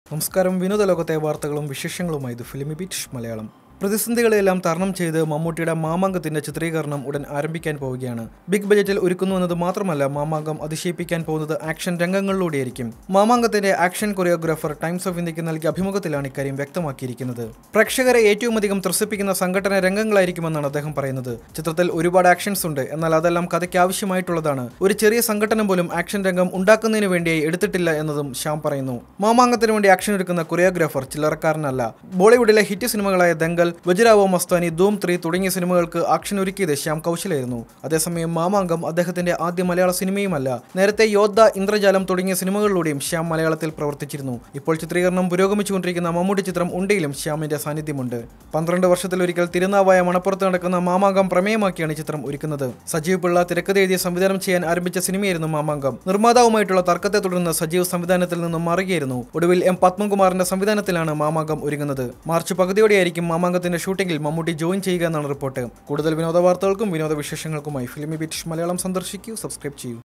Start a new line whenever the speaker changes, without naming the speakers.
നമസ്കാരം വിനോദ ലോകത്തെ വാർത്തകളും വിശേഷങ്ങളുമായി ഇത് ഫിലിമി ബീറ്റ് മലയാളം പ്രതിസന്ധികളെല്ലാം തരണം ചെയ്ത് മമ്മൂട്ടിയുടെ മാമാങ്കത്തിന്റെ ചിത്രീകരണം ഉടൻ ആരംഭിക്കാൻ പോവുകയാണ് ബിഗ് ബജറ്റിൽ ഒരുക്കുന്നു എന്നത് മാത്രമല്ല മാമാങ്കം അതിശയിപ്പിക്കാൻ പോകുന്നത് ആക്ഷൻ രംഗങ്ങളിലൂടെയായിരിക്കും മാമാങ്കത്തിന്റെ ആക്ഷൻ കൊറിയോഗ്രാഫർ ടൈംസ് ഓഫ് ഇന്ത്യക്ക് നൽകിയ അഭിമുഖത്തിലാണ് ഇക്കാര്യം വ്യക്തമാക്കിയിരിക്കുന്നത് പ്രേക്ഷകരെ ഏറ്റവും അധികം ത്രസിപ്പിക്കുന്ന സംഘടന രംഗങ്ങളായിരിക്കുമെന്നാണ് അദ്ദേഹം പറയുന്നത് ചിത്രത്തിൽ ഒരുപാട് ആക്ഷൻസ് ഉണ്ട് എന്നാൽ അതെല്ലാം കഥയ്ക്ക് ആവശ്യമായിട്ടുള്ളതാണ് ഒരു ചെറിയ സംഘടന പോലും ആക്ഷൻ രംഗം ഉണ്ടാക്കുന്നതിന് വേണ്ടിയായി എടുത്തിട്ടില്ല എന്നതും ശ്യാം പറയുന്നു മാമാങ്കത്തിന് വേണ്ടി ആക്ഷൻ എടുക്കുന്ന കൊറിയോഗ്രാഫർ ചില്ലറക്കാരനല്ല ബോളിവുഡിലെ ഹിറ്റ് സിനിമകളായ ദങ്കൽ വജ്രാവോ മസ്താനി ധൂം ത്രീ തുടങ്ങിയ സിനിമകൾക്ക് ആക്ഷൻ ഒരുക്കിയത് ശ്യാം കൗശലായിരുന്നു അതേസമയം മാമാങ്കം അദ്ദേഹത്തിന്റെ ആദ്യ മലയാള സിനിമയുമല്ല നേരത്തെ യോദ്ധ ഇന്ദ്രജാലം തുടങ്ങിയ സിനിമകളിലൂടെയും ശ്യാം മലയാളത്തിൽ പ്രവർത്തിച്ചിരുന്നു ഇപ്പോൾ ചിത്രീകരണം പുരോഗമിച്ചുകൊണ്ടിരിക്കുന്ന മമ്മൂട്ടി ചിത്രം ഉണ്ടയിലും ശ്യാമിന്റെ സാന്നിധ്യമുണ്ട് പന്ത്രണ്ട് വർഷത്തിലൊരിക്കൽ തിരുനാവായ മണപ്പുറത്ത് നടക്കുന്ന മാമാങ്കം പ്രമേയമാക്കിയാണ് ഈ ചിത്രം ഒരുക്കുന്നത് സജീവ് പിള്ള തിരക്കഥ എഴുതിയ സംവിധാനം ചെയ്യാൻ ആരംഭിച്ച സിനിമയായിരുന്നു മാമാങ്കം നിർമ്മാതാവുമായിട്ടുള്ള തർക്കത്തെ തുടർന്ന് സജീവ് സംവിധാനത്തിൽ നിന്നും മാറുകയായിരുന്നു ഒടുവിൽ എം പത്മകുമാറിന്റെ സംവിധാനത്തിലാണ് മാമാങ്കം ഒരുങ്ങുന്നത് മാർച്ച് പകുതിയോടെയായിരിക്കും മാമാങ്കത്തിന്റെ ഷൂട്ടിംഗിൽ മമ്മൂട്ടി ജോയിൻ ചെയ്യുക എന്നാണ് റിപ്പോർട്ട് കൂടുതൽ വിനോദ വാർത്തകൾക്കും വിനോദ വിശേഷങ്ങൾക്കുമായി ഫിലിമി ബീറ്റ് മലയാളം സന്ദർശിക്കൂ സബ്സ്ക്രൈബ് ചെയ്യൂ